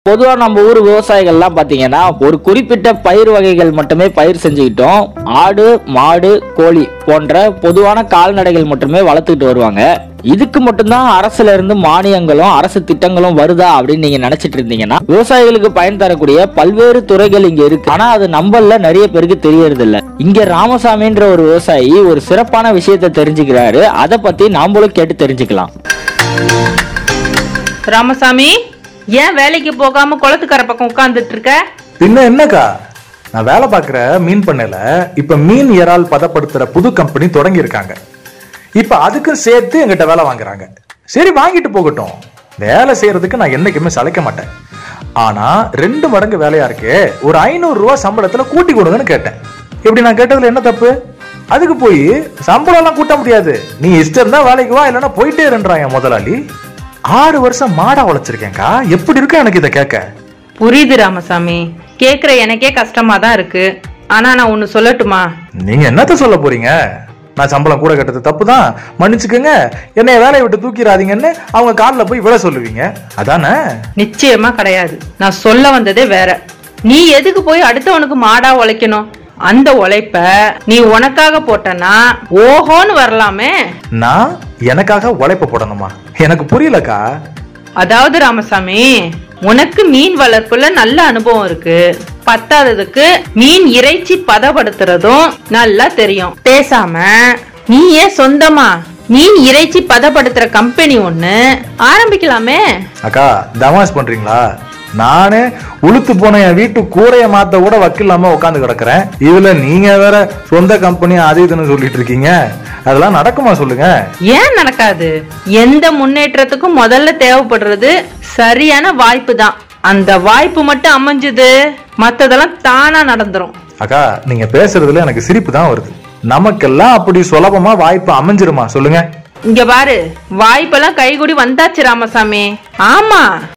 பொதுவா நம்ம ஊர் விவசாயிகள்லாம் பாத்தீங்கன்னா ஒரு குறிப்பிட்ட பயிர் வகைகள் மட்டுமே பயிர் செஞ்சுக்கிட்டோம் ஆடு மாடு கோழி போன்ற பொதுவான கால்நடைகள் மட்டுமே வளர்த்துக்கிட்டு வருவாங்க இதுக்கு மட்டும்தான் அரசுல இருந்து மானியங்களும் அரசு திட்டங்களும் வருதா அப்படின்னு நீங்க நினைச்சிட்டு இருந்தீங்கன்னா விவசாயிகளுக்கு பயன் தரக்கூடிய பல்வேறு துறைகள் இங்க இருக்கு ஆனா அது நம்மள நிறைய பேருக்கு தெரியறது இல்ல இங்க ராமசாமின்ற ஒரு விவசாயி ஒரு சிறப்பான விஷயத்தை தெரிஞ்சுக்கிறாரு அதை பத்தி நாமளும் கேட்டு தெரிஞ்சுக்கலாம் ராமசாமி ஏன் வேலைக்கு போகாம குளத்துக்கரை பக்கம் உட்கார்ந்துட்டு இருக்க பின்ன என்னக்கா நான் வேலை பார்க்குற மீன் பண்ணையில இப்ப மீன் இறால் பதப்படுத்துற புது கம்பெனி தொடங்கி இருக்காங்க இப்ப அதுக்கும் சேர்த்து எங்கிட்ட வேலை வாங்குறாங்க சரி வாங்கிட்டு போகட்டும் வேலை செய்யறதுக்கு நான் என்னைக்குமே சளைக்க மாட்டேன் ஆனா ரெண்டு மடங்கு வேலையா இருக்கே ஒரு ஐநூறு ரூபாய் சம்பளத்துல கூட்டி கொடுங்கன்னு கேட்டேன் இப்படி நான் கேட்டதுல என்ன தப்பு அதுக்கு போய் சம்பளம் எல்லாம் கூட்ட முடியாது நீ இஷ்டம் தான் வேலைக்கு வா இல்லைன்னா போயிட்டே இருன்றான் என் முதலாளி ஆறு வருஷம் மாடா உழைச்சிருக்கேன்க்கா எப்படி இருக்கு எனக்கு இதை கேட்க புரியுது ராமசாமி கேக்குற எனக்கே கஷ்டமா தான் இருக்கு ஆனா நான் ஒன்னு சொல்லட்டுமா நீங்க என்னத்த சொல்ல போறீங்க நான் சம்பளம் கூட கட்டது தப்பு தான் மன்னிச்சுக்கோங்க என்னைய வேலையை விட்டு தூக்கிடாதீங்கன்னு அவங்க காலில் போய் விட சொல்லுவீங்க அதானே நிச்சயமா கிடையாது நான் சொல்ல வந்ததே வேற நீ எதுக்கு போய் அடுத்தவனுக்கு மாடா உழைக்கணும் அந்த உழைப்ப நீ உனக்காக போட்டனா ஓஹோன்னு வரலாமே நான் எனக்காக உழைப்பு போடணுமா எனக்கு புரியலக்கா அதாவது ராமசாமி உனக்கு மீன் வளர்ப்புல நல்ல அனுபவம் இருக்கு பத்தாததுக்கு மீன் இறைச்சி பதப்படுத்துறதும் நல்லா தெரியும் பேசாம நீ ஏன் சொந்தமா மீன் இறைச்சி பதப்படுத்துற கம்பெனி ஒண்ணு ஆரம்பிக்கலாமே அக்கா தமாஷ் பண்றீங்களா நானே உளுத்து போன என் வீட்டு கூரைய மாத்த கூட வக்கில்லாம உட்காந்து கிடக்குறேன் இதுல நீங்க வேற சொந்த கம்பெனி அது இதுன்னு சொல்லிட்டு இருக்கீங்க அதெல்லாம் நடக்குமா சொல்லுங்க ஏன் நடக்காது எந்த முன்னேற்றத்துக்கும் முதல்ல தேவைப்படுறது சரியான வாய்ப்பு தான் அந்த வாய்ப்பு மட்டும் அமைஞ்சது மத்ததெல்லாம் தானா நடந்துரும் அக்கா நீங்க பேசுறதுல எனக்கு சிரிப்பு தான் வருது நமக்கெல்லாம் அப்படி சுலபமா வாய்ப்பு அமைஞ்சிருமா சொல்லுங்க இங்க பாரு வாய்ப்பெல்லாம் கைகூடி வந்தாச்சு ராமசாமி ஆமா